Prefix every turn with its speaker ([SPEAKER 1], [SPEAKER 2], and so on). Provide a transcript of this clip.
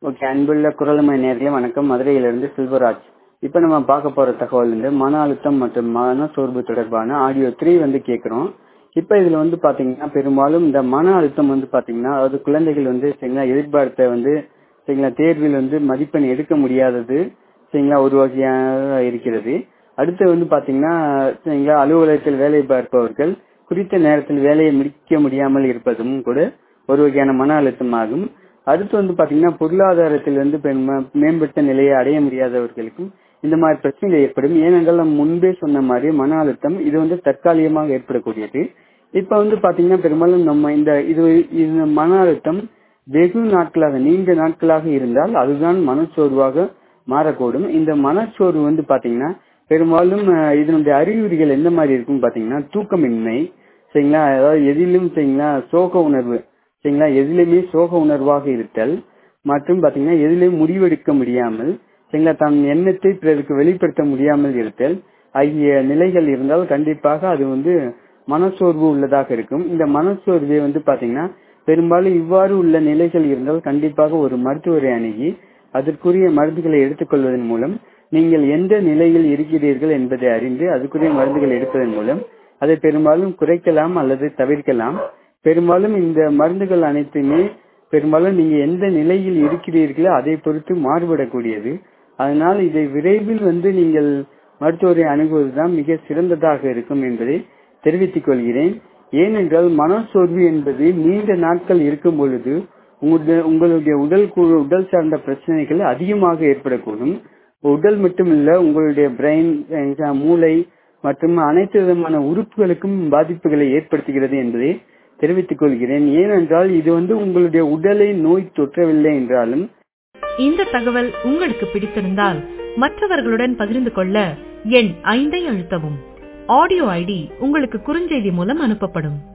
[SPEAKER 1] okay அன்புள்ள குரலமை நேர்களே வணக்கம் மதுரையிலிருந்து செல்வராஜ் இப்போ நம்ம பார்க்க போற தகவல் வந்து மன அழுத்தம் மற்றும் மன சோர்வு தொடர்பான ஆடியோ த்ரீ வந்து கேட்குறோம் இப்போ இதுல வந்து பாத்தீங்கன்னா பெரும்பாலும் இந்த மன அழுத்தம் வந்து பாத்தீங்கன்னா அதாவது குழந்தைகள் வந்து சரிங்களா எதிர்பார்த்த வந்து சரிங்களா தேர்வில் வந்து மதிப்பெண் எடுக்க முடியாதது சரிங்களா ஒரு வகையாக இருக்கிறது அடுத்து வந்து பாத்தீங்கன்னா சரிங்களா அலுவலகத்தில் வேலை பார்ப்பவர்கள் குறித்த நேரத்தில் வேலையை முடிக்க முடியாமல் இருப்பதும் கூட ஒரு வகையான மன அழுத்தமாகும் அடுத்து வந்து பாத்தீங்கன்னா பொருளாதாரத்தில் வந்து மேம்பட்ட நிலையை அடைய முடியாதவர்களுக்கும் இந்த மாதிரி பிரச்சனைகள் ஏற்படும் ஏனென்றால் நம்ம முன்பே சொன்ன மாதிரி மன அழுத்தம் இது வந்து தற்காலிகமாக ஏற்படக்கூடியது இப்ப வந்து பாத்தீங்கன்னா பெரும்பாலும் நம்ம இந்த இது இந்த மன அழுத்தம் வெகு நாட்களாக நீண்ட நாட்களாக இருந்தால் அதுதான் மனச்சோர்வாக மாறக்கூடும் இந்த மனச்சோர்வு வந்து பாத்தீங்கன்னா பெரும்பாலும் இதனுடைய அறிகுறிகள் எந்த மாதிரி இருக்கும் பாத்தீங்கன்னா தூக்கமின்மை சரிங்களா அதாவது எதிலும் சரிங்களா சோக உணர்வு சரிங்களா எதிலுமே சோக உணர்வாக இருத்தல் மற்றும் பாத்தீங்கன்னா எதிலையும் முடிவெடுக்க முடியாமல் சரிங்களா தன் எண்ணத்தை பிறருக்கு வெளிப்படுத்த முடியாமல் இருத்தல் ஆகிய நிலைகள் இருந்தால் கண்டிப்பாக அது வந்து மனசோர்வு உள்ளதாக இருக்கும் இந்த மனசோர்வை வந்து பாத்தீங்கன்னா பெரும்பாலும் இவ்வாறு உள்ள நிலைகள் இருந்தால் கண்டிப்பாக ஒரு மருத்துவரை அணுகி அதற்குரிய மருந்துகளை எடுத்துக்கொள்வதன் மூலம் நீங்கள் எந்த நிலையில் இருக்கிறீர்கள் என்பதை அறிந்து அதுக்குரிய மருந்துகள் எடுப்பதன் மூலம் அதை பெரும்பாலும் குறைக்கலாம் அல்லது தவிர்க்கலாம் பெரும்பாலும் இந்த மருந்துகள் அனைத்துமே பெரும்பாலும் நீங்க எந்த நிலையில் இருக்கிறீர்களோ அதை பொறுத்து மாறுபடக்கூடியது அதனால் இதை விரைவில் வந்து நீங்கள் மருத்துவரை அணுகுவதுதான் மிக சிறந்ததாக இருக்கும் என்பதை தெரிவித்துக் கொள்கிறேன் ஏனென்றால் மனசோர்வு என்பது நீண்ட நாட்கள் இருக்கும் பொழுது உங்களுடைய உடல் உடல் சார்ந்த பிரச்சனைகள் அதிகமாக ஏற்படக்கூடும் உடல் மட்டுமில்ல உங்களுடைய பிரெயின் மூளை மற்றும் அனைத்து விதமான உறுப்புகளுக்கும் பாதிப்புகளை ஏற்படுத்துகிறது என்பதை தெரிவித்துக் கொள்கிறேன் ஏனென்றால் இது வந்து உங்களுடைய உடலை நோய் தொற்றவில்லை என்றாலும்
[SPEAKER 2] இந்த தகவல் உங்களுக்கு பிடித்திருந்தால் மற்றவர்களுடன் பகிர்ந்து கொள்ள எண் ஐந்தை அழுத்தவும் ஆடியோ ஐடி உங்களுக்கு குறுஞ்செய்தி மூலம் அனுப்பப்படும்